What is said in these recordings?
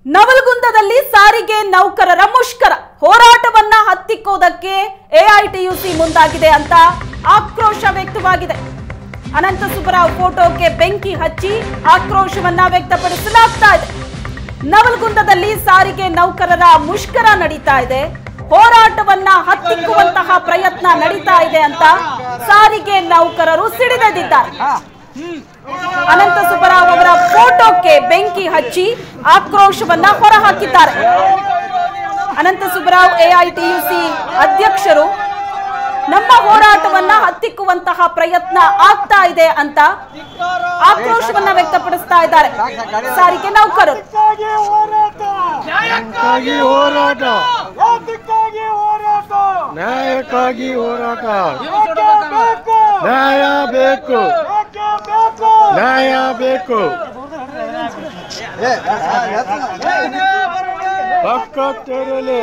ನವಲಗುಂದದಲ್ಲಿ ಸಾರಿಗೆ ನೌಕರರ ಮುಷ್ಕರ ಹೋರಾಟವನ್ನ ಹತ್ತಿಕ್ಕೋದಕ್ಕೆ ಎಐಟಿಯುಸಿ ಮುಂದಾಗಿದೆ ಅಂತ ಆಕ್ರೋಶ ವ್ಯಕ್ತವಾಗಿದೆ ಅನಂತ ಸುಬ್ಬರಾವ್ ಫೋಟೋಗೆ ಬೆಂಕಿ ಹಚ್ಚಿ ಆಕ್ರೋಶವನ್ನ ವ್ಯಕ್ತಪಡಿಸಲಾಗ್ತಾ ಇದೆ ನವಲಗುಂದದಲ್ಲಿ ಸಾರಿಗೆ ನೌಕರರ ಮುಷ್ಕರ ನಡೀತಾ ಇದೆ ಹೋರಾಟವನ್ನ ಹತ್ತಿಕ್ಕುವಂತಹ ಪ್ರಯತ್ನ ನಡೀತಾ ಇದೆ ಅಂತ ಸಾರಿಗೆ ನೌಕರರು ಸಿಡಿದೆದ್ದಿದ್ದಾರೆ ಅನಂತ ಸುಬ್ಬರಾವ್ ಅವರ ಫೋಟೋಕ್ಕೆ ಬೆಂಕಿ ಹಚ್ಚಿ ಆಕ್ರೋಶವನ್ನ ಹೊರಹಾಕಿದ್ದಾರೆ ಅನಂತ ಸುಬ್ಬರಾವ್ ಎಐಟಿಯುಸಿ ಅಧ್ಯಕ್ಷರು ನಮ್ಮ ಹೋರಾಟವನ್ನ ಹತ್ತಿಕ್ಕುವಂತಹ ಪ್ರಯತ್ನ ಆಗ್ತಾ ಇದೆ ಅಂತ ಆಕ್ರೋಶವನ್ನ ವ್ಯಕ್ತಪಡಿಸ್ತಾ ಇದ್ದಾರೆ ಸಾರಿಗೆ ನೌಕರರು ನ್ಯಾಯಕ್ಕಾಗಿ ಹೋರಾಟ ಯಾತಕ್ಕಾಗಿ ಹೋರಾಟ ನ್ಯಾಯಕ್ಕಾಗಿ ಹೋರಾಟ ಯಾಕೆ ಬೇಕು ನ್ಯಾಯ ಬೇಕು ಯಾಕೆ ಬೇಕು ನ್ಯಾಯ ಬೇಕು ಪಕ್ಕ ತೆರಲಿ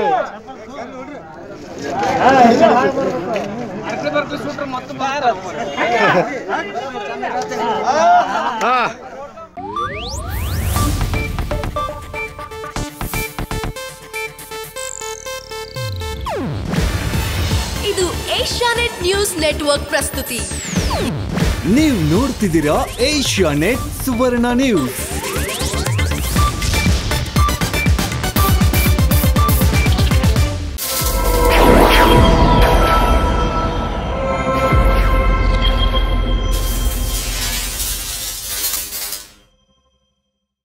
ಹಾ ಇದು ಏಷ್ಯಾನೆಟ್ ನ್ಯೂಸ್ ನೆಟ್ವರ್ಕ್ ಪ್ರಸ್ತುತಿ ನೀವು ನೋಡ್ತಿದ್ದೀರಾ ಏಷ್ಯಾ ನೆಟ್ ಸುವರ್ಣ ನ್ಯೂಸ್